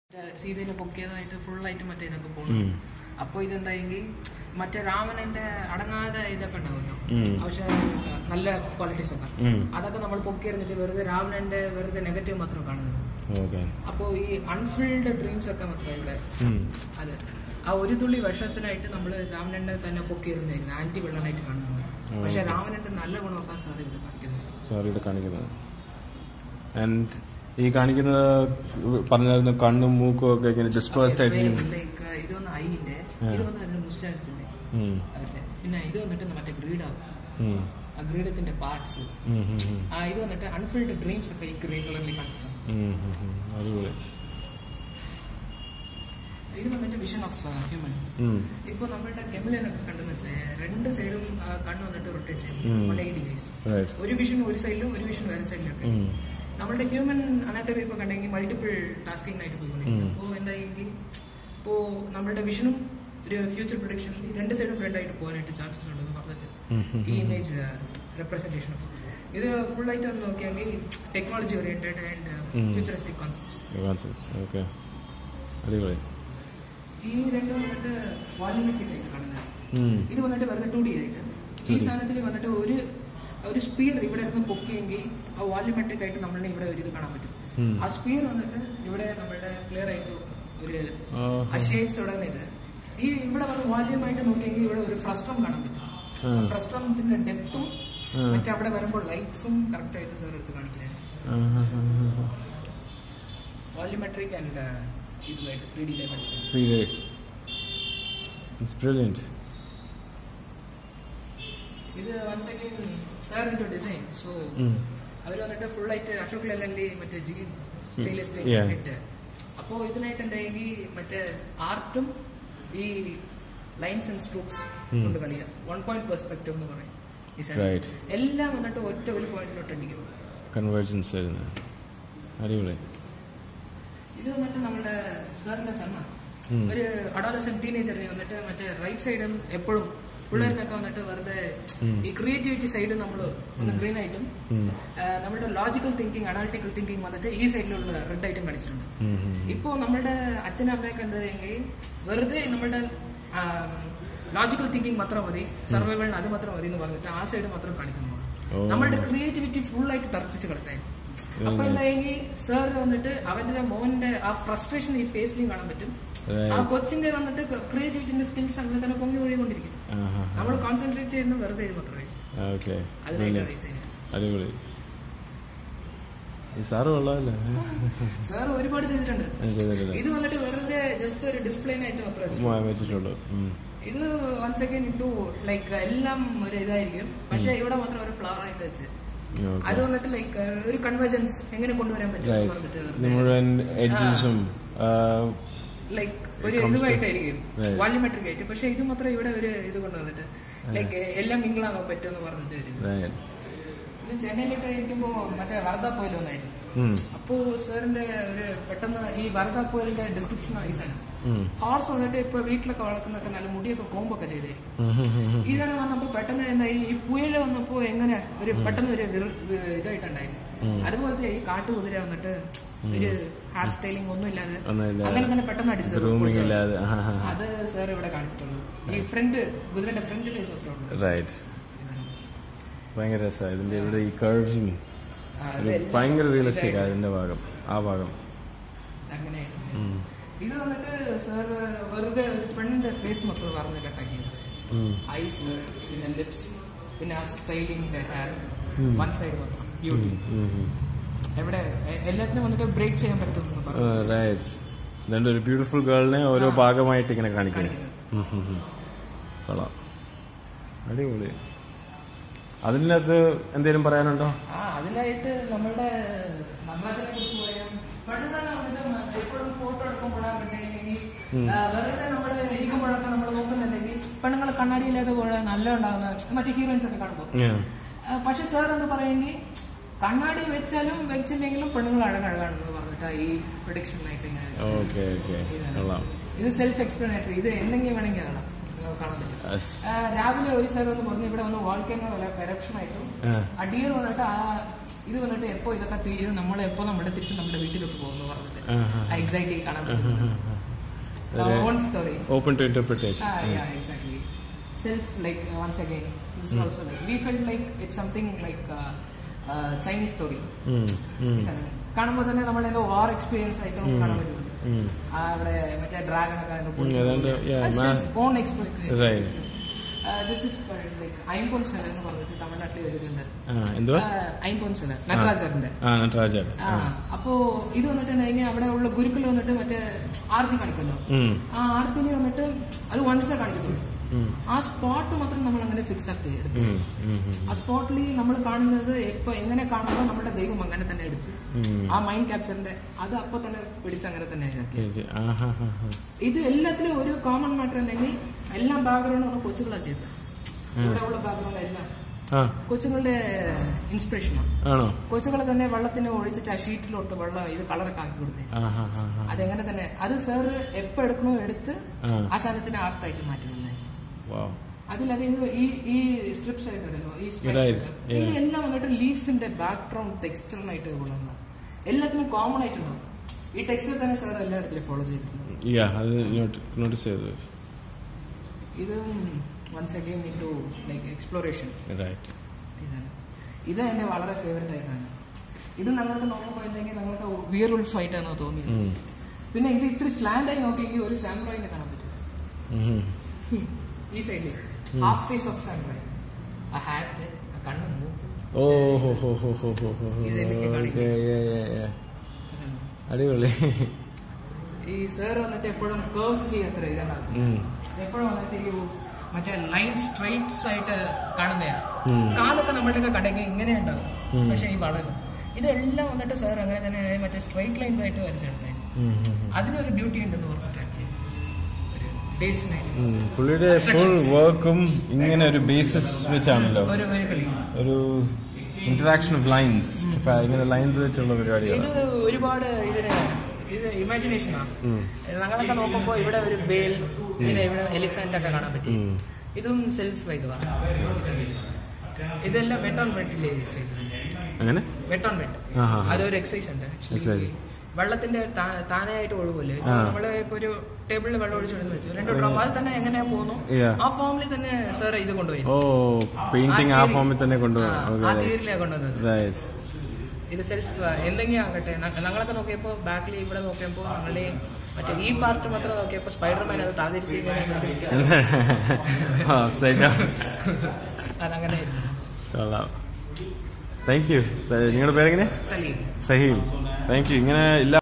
സീതയിനെ പൊക്കിയതായിട്ട് ഫുള്ളായിട്ട് മറ്റേ ഇതൊക്കെ പോകും ഉം. അപ്പോൾ ഇതെന്തായെങ്കിൽ മറ്റേ രാവണന്റെ അടങ്ങാതെ ഇതൊക്കെ ഉണ്ടാവുമല്ലോ ഉം. ആവശ്യം നല്ല ക്വാളിറ്റീസ് ഒക്കെ ഉം. അതൊക്കെ നമ്മൾ പൊക്കിയിരുന്നിട്ട് വെറുതെ രാവണന്റെ വെറുതെ നെഗറ്റീവ് മാത്രം കാണുന്നത് ഓക്കെ അപ്പോൾ ഈ അൺഫിൽഡ് ഡ്രീംസ് ഒക്കെ മാത്രം ഇവിടെ ഉം. അത് ആ ഒരു തുള്ളി വിഷത്തിനായിട്ട് നമ്മൾ രാവണന്റെ തന്നെ പൊക്കിയിരുന്നായിരുന്നു ആന്റി വിള്ളനായിട്ട് കാണുന്നത് പക്ഷെ രാവണന്റെ നല്ല ഗുണമൊക്കെ സാർ ഇവിടെ കാണിക്കുന്നത് സോറി ഇവിടെ കാണിക്കുന്നത് ആൻഡ് ഈ കാണിക്കുന്നത് പറഞ്ഞായിരുന്നു കണ്ണും മൂക്കും ഒക്കെ ഇങ്ങനെ ഡിസ്പേഴ്സ്ഡ് ആയിട്ടിരിക്കുന്നു ലൈക്ക് ഇതൊന്ന് ഐന്റെ ആ. ഇത് വന്ന് അതിന്റെ മുസ്റ്റാസിന്റെ ഉം. അവരുടെ പിന്നെ ഇത് വന്നിട്ട് മറ്റേ ഗ്രീഡാവും ഉം. ആ ഗ്രീഡത്തിന്റെ പാർട്സ് ഉം, ഉം, ഉം. ആ ഇത് വന്നിട്ട് അൺഫിൽഡ് ഡ്രീംസ് ഒക്കെ ഈ ഗ്രേ കളറിൽ കാണിച്ചിട്ടുണ്ട് ഉം, ഉം, ഉം. അടിപൊളി ഇത് വന്നിട്ട് വിഷൻ ഓഫ് ഹ്യൂമൻ ഉം. ഇപ്പൊ നമ്മുടെ കെമിലിനൊക്കെ കണ്ടെന്ന് വെച്ചാൽ രണ്ട് സൈഡും കണ്ണ് വന്നിട്ട് റൊട്ടേറ്റ് ചെയ്യും ഉം. One eighty degrees Right. ഒരു വിഷൻ ഒരു സൈഡിലും ഒരു വിഷൻ വേറെ സൈഡിലും ഉം. നമ്മുടെ ഹ്യൂമൻ അനാട്ടമി ഇപ്പൊ കണ്ടെങ്കിൽ മൾട്ടിപ്പിൾ ടാസ്കിംഗ് ആയിട്ട് പോയിക്കൊണ്ടിരിക്കും ഉം. അപ്പോൾ എന്തായെങ്കിൽ ഇപ്പോ നമ്മുടെ വിഷനും ഒരു ഫ്യൂച്ചർ പ്രൊഡിക്ഷനിൽ രണ്ട് സൈഡും റെഡ് ആയിട്ട് പോകാനായിട്ട് ചാൻസസ് ഉണ്ടെന്ന് പറഞ്ഞിട്ട് ഉം, ഉം, ഈ ഉം. ഇമേജ് റെപ്രസെന്റേഷൻ ഓഫ് ഇത് ഫുൾ ആയിട്ട് ഒന്ന് നോക്കിയെങ്കിൽ ടെക്നോളജി ഓറിയന്റഡ് ആൻഡ് ഉം. Futuristic concepts Concepts. Okay. അടിപൊളി ഈ രണ്ട് വന്നിട്ട് വാല്യൂമെട്രിക് ആയിട്ട് കാണുന്നത് ഉം. ഇത് വന്നിട്ട് വെറുതെ ടു ഡി ആയിട്ട് ഈ 2D. സാധനത്തിൽ വന്നിട്ട് ഒരു ഒരു സ്പിയർ ഇവിടെ നിന്ന് പൊക്കിയെങ്കിൽ ആ വാല്യൂമെട്രിക് ആയിട്ട് നമ്മളിനെ ഇവിടെ ഒരു ഇത് കാണാൻ പറ്റും ഉം. ആ സ്പിയർ വന്നിട്ട് ഇവിടെ നമ്മുടെ ക്ലിയർ ആയിട്ട് ഒരു ആഹാ. ആ ഷെയ്ഡ്സ് ഉടനെ ഇത് ഈ ഇവിടെ വന്ന് വാല്യൂം ആയിട്ട് നോക്കിയെങ്കിൽ ഇവിടെ ഒരു ഫ്രസ്ട്രം കാണാൻ പറ്റും ആ. ഫ്രസ്ട്രത്തിന്റെ ഡെപ്തും ആ. മറ്റേ അവിടെ വരുമ്പോൾ ലൈറ്റ്സും കറക്റ്റ് ആയിട്ട് സാർ എടുത്ത് കാണിക്കുന്നത് ആഹാ, ആഹാ. വാല്യൂമെട്രിക് ആൻഡ് ഇതുമായിട്ട് three D dimension Really? It's brilliant. ഇത് once again sir in design so ഉം. അവർ വന്നിട്ട് ഫുൾ ആയിട്ട് അശോക് ലെല്ലന്റെ മറ്റേ ജി സ്റ്റെയിൻലെസ് സ്റ്റീൽ Yeah. ഇട്ട് അപ്പോ ഇതിനായിട്ട് എന്തായെങ്കിൽ മറ്റേ ആർട്ടും ഈ ലൈൻസ് ആൻഡ് സ്ട്രോക്സ് Hmm. കൊണ്ട് കളിയ വൺ പോയിന്റ് പെർസ്പെക്റ്റീവ് എന്ന് പറയും ഈ സാധനം. Right. എല്ലാം വന്നിട്ട് ഒറ്റ ഒരു പോയിന്റിലോട്ട് അടിക്കും കൺവേർജൻസ് വരുന്നത് അടിപൊളി ഇത് വന്നിട്ട് നമ്മുടെ സാറിന്റെ സണ്ണ ഉം. ഒരു അഡോലസൻ ടീനേജറിനെ വന്നിട്ട് മറ്റേ റൈറ്റ് സൈഡും എപ്പോഴും പിള്ളേരിനൊക്കെ വന്നിട്ട് വെറുതെ ഉം. ഈ ക്രിയേറ്റിവിറ്റി സൈഡ് നമ്മൾ ഒന്ന് ഗ്രീൻ ആയിട്ടും ഉം. ആ, നമ്മുടെ ലോജിക്കൽ തിങ്കിങ് അനാലിറ്റിക്കൽ തിങ്കിങ് വന്നിട്ട് ഈ സൈഡിലുള്ള റെഡ് ആയിട്ടും കാണിച്ചിട്ടുണ്ട് ഉം, ഉം, ഉം. ഇപ്പോ നമ്മുടെ അച്ഛനും അമ്മയൊക്കെ എന്തായെങ്കിൽ വെറുതെ നമ്മുടെ ലോജിക്കൽ തിങ്കിങ് മാത്രം മതി സർവൈവലിന് അത് മാത്രം മതി എന്ന് പറഞ്ഞിട്ട് ആ സൈഡ് മാത്രം കാണിക്കുന്നു ഓ. നമ്മളുടെ ക്രിയേറ്റിവിറ്റി ഫുൾ ആയിട്ട് തർക്കിച്ച് കളിച്ചായി അപ്പൊ nice. എന്തായെങ്കിൽ സാർ വന്നിട്ട് അവന്റെ മോന്റെ ആ ഫ്രസ്ട്രേഷൻ ഈ ഫേസിലും കാണാൻ പറ്റും Right. ആ കൊച്ചിന്റെ വന്നിട്ട് ക്രിയേറ്റിവിറ്റിന്റെ സ്കിൽസ് അങ്ങനെ തന്നെ പൊങ്ങി ഒഴികൊണ്ടിരിക്കും ആഹാ, നമ്മൾ കോൺസെൻട്രേറ്റ് ചെയ്യുന്ന വെറുതെ ഇത് മാത്രമേ ഓക്കെ അതിനായിട്ട് Brilliant. ഡിസൈൻ അടിപൊളി ഈ സാറ് കൊള്ളാമല്ലേ സാർ ഒരുപാട് ചെയ്തിട്ടുണ്ട് ഞാൻ ചെയ്തിട്ടില്ല ഇത് വന്നിട്ട് വെറുതെ ജസ്റ്റ് ഒരു ഡിസ്പ്ലേനായിട്ട് മാത്രമേ വെച്ചിട്ടുള്ളൂ. ഉമ്മ വെച്ചിട്ടുള്ളൂ ഉം. ഇത് വൺസ് അഗൈൻ ഇത് ലൈക്ക് എല്ലാം ഒരു ഇതായിരിക്കും പക്ഷെ ഇവിടെ മാത്രം ഒരു ഫ്ലവർ ആയിട്ട് വെച്ച് Okay. അത് വന്നിട്ട് ലൈക്ക് ഒരു കൺവേർജൻസ് എങ്ങനെ കൊണ്ടുവരാൻ പറ്റും എന്ന് Right. പറഞ്ഞിട്ട് ഇത് മുഴുവൻ എഡ്ജസും ലൈക്ക് ഒരു It comes to- ഇതുമായിട്ടായിരിക്കും Right. വാല്യൂമെട്രിക് ആയിട്ട് പക്ഷെ ഇത് മാത്രം ഇവിടെ ഒരു ഇത് കൊണ്ടുവന്നിട്ട് ലൈക്ക് എല്ലാം മിങ്കിളാകാൻ പറ്റും എന്ന് പറഞ്ഞിട്ട് വരും ഇത് ചെന്നൈയിലൊക്കെ ഇരിക്കുമ്പോ മറ്റേ വർദ്ധാപ്പോയിൽ വന്നായിരുന്നു അപ്പോ സാറിന്റെ ഒരു പെട്ടെന്ന് ഈ വർദ്ധാപ്പോയിലിന്റെ ഡിസ്ക്രിപ്ഷൻ ഈ സാധനം ഹോർസ് വന്നിട്ട് ഇപ്പൊ വീട്ടിലൊക്കെ വളർത്തുന്നൊക്കെ നല്ല മുടിയൊക്കെ കോമ്പൊക്കെ ചെയ്തേ ഈ സാധനം വന്നപ്പോ പെട്ടെന്ന് എന്താ ഈ പുയല് വന്നപ്പോ എങ്ങനെ ഒരു പെട്ടെന്ന് ഒരു വിർ- വി- ഇതായിട്ടുണ്ടായിരുന്നു ഉം. അതുപോലത്തെ ഈ കാട്ടുകുതിര വന്നിട്ട് ഒരു ഹെയർ സ്റ്റൈലിംഗ് ഒന്നും ഇല്ലാതെ ഒന്നുമില്ലാതെ. അങ്ങനെ തന്നെ പെട്ടെന്ന് അടിച്ചത് ഗ്രൂമിംഗ് ഇല്ലാതെ അത് സാർ ഇവിടെ കാണിച്ചിട്ടുള്ളൂ ഈ ഫ്രണ്ട് കുതിരന്റെ ഫ്രണ്ട് ഫേസ് മാത്രമേ ഉള്ളൂ റൈറ്റ് ഭയങ്കര രസമാണ് ഇതിന്റെ ഇവിടെ ഈ കർവ്സും ആ, ഒരു അതെല്ലാം ഭയങ്കര റിയലിസ്റ്റിക് ഇതായിട്ട് അതിന്റെ ഭാഗം ആ ഭാഗം അങ്ങനെ ഉം. ഇത് വന്നിട്ട് സാർ വെറുതെ ഒരു പെണ്ണിന്റെ ഫേസ് മൊത്തം പറഞ്ഞ് കട്ടാക്കിയത് ഉം. ഐസ് പിന്നെ ലിപ്സ് പിന്നെ ആ സ്റ്റൈലിംഗിന്റെ ഹെയർ ഉം. വൺ സൈഡ് മൊത്തം ബ്യൂട്ടി ഉം, ഉം. എവിടെ എ- എല്ലാത്തിനും വന്നിട്ട് ബ്രേക്ക് ചെയ്യാൻ പറ്റും എന്ന് ആ, പറഞ്ഞു right. ഇതുകൊണ്ട് ഒരു ബ്യൂട്ടിഫുൾ ഗേളിനെ ഓരോ ആ. ഭാഗമായിട്ട് ഇങ്ങനെ കാണിക്കുന്നത് കാണിക്കുന്നത്. ഉം, ഉം, ഉം. കൊള്ളാം അടിപൊളി അതിനകത്ത് എന്തെങ്കിലും പറയാനുണ്ടോ ആ അതിനായിട്ട് നമ്മളുടെ നടരാജനെ കുറിച്ച് പറയാം പെണ്ണുങ്ങളെ വന്നിട്ട് എപ്പോഴും ഫോട്ടോ എടുക്കുമ്പോഴാണെങ്കിൽ ഉം. വെറുതെ നമ്മൾ ഇരിക്കുമ്പോഴൊക്കെ നമ്മൾ നോക്കുന്നുണ്ടെങ്കിൽ പെണ്ണുങ്ങൾ കണ്ണാടിയില്ലാതെ പോലെ നല്ല ഉണ്ടാകുന്ന മറ്റേ ഹീറോയിൻസ് ഒക്കെ കാണുമ്പോൾ Yeah. ആ, പക്ഷെ സാർ എന്ന് പറയേണ്ടി കണ്ണാടി വെച്ചാലും വെച്ചിട്ടുണ്ടെങ്കിലും പെണ്ണുങ്ങൾ അഴകഴകാണെന്ന് പറഞ്ഞിട്ടാ ഈ പ്രൊഡിക്ഷനായിട്ട് ഇങ്ങനെ വെച്ചത്. ഓക്കെ ഓക്കെ ഇതാണ്. കൊള്ളാം ഇത് സെൽഫ് എക്സ്പ്ലനേറ്ററി ഇത് എന്തെങ്കിലും വേണമെങ്കിൽ ആകാം കാണാൻ പറ്റും Yes. ആ, രാവിലെ ഒരു സാർ വന്ന് പറഞ്ഞു ഇവിടെ വന്ന് വാൾക്കാനോ എറപ്ഷൻ ആയിട്ടും ആ. ആ ഡിയർ വന്നിട്ട് ആ ഇത് വന്നിട്ട് എപ്പോ ഇതൊക്കെ തീരും നമ്മൾ എപ്പോ നമ്മുടെ തിരിച്ച് നമ്മുടെ വീട്ടിലോട്ട് പോകുന്നു പറഞ്ഞിട്ട് ആഹാ. ആ എക്സൈറ്റി കാണാൻ പറ്റും on story open to interpretation Ah, yeah, exactly. Self, like, uh, once again, this is also like, we felt like it's something like uh, uh, Chinese story. കാണുമ്പോൾ തന്നെ നമ്മൾ എന്തോ വാർ എക്സ്പീരിയൻസ് ആയിട്ട് നമുക്ക് കാണാൻ പറ്റുന്നുണ്ട് ആ അവിടെ മറ്റേ ഡ്രാഗൺ ഒക്കെ ഉം, ഏതാണ്ട്, yeah, man- on Right. Experience this is like ഐംപോൺ സെല എന്ന് പറഞ്ഞിട്ട് തമിഴ്നാട്ടിൽ ഒരു ഇതുണ്ട് എന്തുവാ ഐംപോൺ സെല നട്രാജറിന്റെ ആ നടരാജൻ ആ അപ്പോ ഇത് വന്നിട്ട് കഴിഞ്ഞാൽ അവിടെ ഉള്ള ഗുരുക്കൾ വന്നിട്ട് മറ്റേ ആർത്തി കാണിക്കുമല്ലോ ആ ആർത്തിനെ വന്നിട്ട് അത് വൺസേ കാണിക്കുന്നുള്ളൂ ആ സ്പോട്ട് മാത്രം നമ്മൾ അങ്ങനെ ഫിക്സ് ആക്കി എടുത്തു ആ സ്പോട്ടിൽ നമ്മൾ കാണുന്നത് എപ്പോ എങ്ങനെ കാണുന്നോ നമ്മുടെ ദൈവം അങ്ങനെ തന്നെ എടുത്ത് ആ മൈൻഡ് ക്യാപ്ചറിന്റെ അത് അപ്പൊ തന്നെ പിടിച്ച് അങ്ങനെ തന്നെ ഇതാക്കി ഇത് എല്ലാത്തിലും ഒരു കോമൺ മാറ്റർ ഉണ്ടെങ്കിൽ എല്ലാം ബാക്ക്ഗ്രൗണ്ട് ഒന്ന് കൊച്ചുകളാണ് ചെയ്തത് ഇവിടെ ഉള്ള ബാക്ക്ഗ്രൗണ്ട് എല്ലാം ആ കൊച്ചുങ്ങളുടെ ഇൻസ്പിറേഷനാണ് ആണോ കൊച്ചുകളെ തന്നെ വെള്ളത്തിന് ഒഴിച്ചിട്ട് ആ ഷീറ്റിലോട്ട് വെള്ളം ഇത് കളറൊക്കെ ആക്കി കൊടുത്തേ ആ ഹാ ഹാ ഹാ അതെങ്ങനെ തന്നെ അത് സാറ് എപ്പോ എടുക്കണോ എടുത്ത് ആ ആ സാധനത്തിന് ആർട്ടായിട്ട് മാറ്റുന്നത് വാവ് അതിലത് ഇത് ഈ ഈ സ്ട്രിപ്സ് ആയിട്ടുണ്ടല്ലോ ഈ Right, സ്ട്രിപ്സ് yeah. ഇതെല്ലാം വന്നിട്ട് ലീഫിന്റെ ബാക്ക്ഗ്രൗണ്ട് ടെക്സ്ചറിനായിട്ട് കൊണ്ടുവന്ന എല്ലാത്തിനും കോമൺ ആയിട്ടുണ്ടാവും ഈ ടെക്സ്റ്റിൽ തന്നെ സാർ എല്ലായിടത്തിലും ഫോളോ ചെയ്തിട്ടുണ്ട് യാ അത് നോട്ടീസ് ചെയ്തു ഇതും once again in to like exploration right ഇതാണ് ഇത് എന്റെ വളരെ ഫേവറേറ്റ് ആയ സാധനം ഇത് ഞങ്ങൾക്ക് നോക്കുമ്പോൾ എന്തെങ്കിലും ഞങ്ങൾക്ക് വിയർ ഉൾഫ് ആയിട്ടാണോ തോന്നിയത് പിന്നെ ഇത് ഇത്ര സ്ലാൻഡ് ആയി നോക്കിയെങ്കിൽ ഒരു സാംബ്രോയിനെ കാണാൻ പറ്റും ഈ സൈഡിൽ ഹാഫ് ഫേസ് ഓഫ് സാംബ്രോയ് ആ ഹാറ്റ് ആ കണ്ണ് മൂക്ക് ഓ ഹോ ഹോ ഹോ ഹോ ഹോ ഹോ ഇത് എനിക്ക് കാണിക്കാം. ഓക്കെ ഇതാണ്. അടിപൊളി ഈ സാർ വന്നിട്ട് എപ്പോഴും കേഴ്സ്ലി അത്ര ഇതാണ് ഉം. എപ്പോഴും വന്നിട്ട് ഈ മറ്റേ ലൈൻ സ്ട്രൈറ്റ്സ് ആയിട്ട് കാണുന്നതാണ് ഉം. കാലൊക്കെ നമ്മളുടെ കടങ്ങി ഇങ്ങനെ ഉണ്ടാവും ഉം. പക്ഷെ ഈ വളവ് ഇതെല്ലാം വന്നിട്ട് സാർ അങ്ങനെ തന്നെ മറ്റേ സ്ട്രൈറ്റ് ലൈൻസ് ആയിട്ട് വരച്ചെടുത്തേ ഉം, ഉം, ഉം. അതിനൊരു ബ്യൂട്ടി ഉണ്ടെന്ന് പറഞ്ഞിട്ടാക്കി ഒരു ബേസിനായിട്ട് ഉം. പുള്ളിയുടെ ഫുൾ വർക്കും ഇങ്ങനെ ഒരു ബേസിസ് വെച്ചാണല്ലോ ഒരു ഒരു കളി ഒരു ഇന്ററാക്ഷൻ ഓഫ് ലൈൻസ് ഇങ്ങനെ ലൈൻസ് വെച്ചുള്ള ഇത് പരിപാടികളാണ് ഒരുപാട് ഇതിന് ഇത് ഇമാജിനേഷനാണ് ഉം. ഞങ്ങളൊക്കെ നോക്കുമ്പോൾ ഇവിടെ ഒരു വേൽ പിന്നെ ഇവിടെ എലിഫന്റ് ഒക്കെ കാണാൻ പറ്റി ഉം. ഇതും സെൽഫ് ഇതുവാ ഇതെല്ലാം വെട്ട് ഓൺ വെട്ടില്ലേ ചെയ്തത് അങ്ങനെ വെട്ട് ഓൺ വെട്ട് ആഹാ. അതൊരു എക്സസൈസ് ഉണ്ട് Exercise. ആക്ച്വലി വെള്ളത്തിന്റെ താ- താനായിട്ട് ഒഴുകുമല്ലേ ഇപ്പൊ ആ. നമ്മള് ഇപ്പൊ ഒരു ടേബിളിൽ വെള്ളം ഒഴിച്ചെടുത്ത് വെച്ചു രണ്ട് ഡ്രോപ്പ് അത് തന്നെ എങ്ങനെയാ പോകുന്നു Yeah. ആ ഫോമിൽ തന്നെ സാർ ഇത് കൊണ്ടുപോയി ഓ പെയിന്റിങ് ആ ആ ഫോമിൽ തന്നെ ആ, ആ കൊണ്ടുപോകും തീരിലാ കൊണ്ടുവന്നത് റൈറ്റ് ഇത് സെൽഫ് എന്തെങ്കിലും ആകട്ടെ ന- ഞങ്ങളൊക്കെ നോക്കിയപ്പോ ബാക്കിൽ ഇവിടെ നോക്കിയപ്പോ ഞങ്ങളുടെ മറ്റേ ഈ പാർട്ട് മാത്രം നോക്കിയപ്പോ സ്പൈഡർമാൻ അത് താതിരിച്ച് ഇങ്ങനെ പിടിച്ചിരിക്കുകയാണ്. അതങ്ങനെയായിരുന്നു കൊള്ളാം താങ്ക് യു നിങ്ങളുടെ പേരെങ്ങനെ സലീം സഹീൽ താങ്ക് യു ഇങ്ങനെ ഇല്ല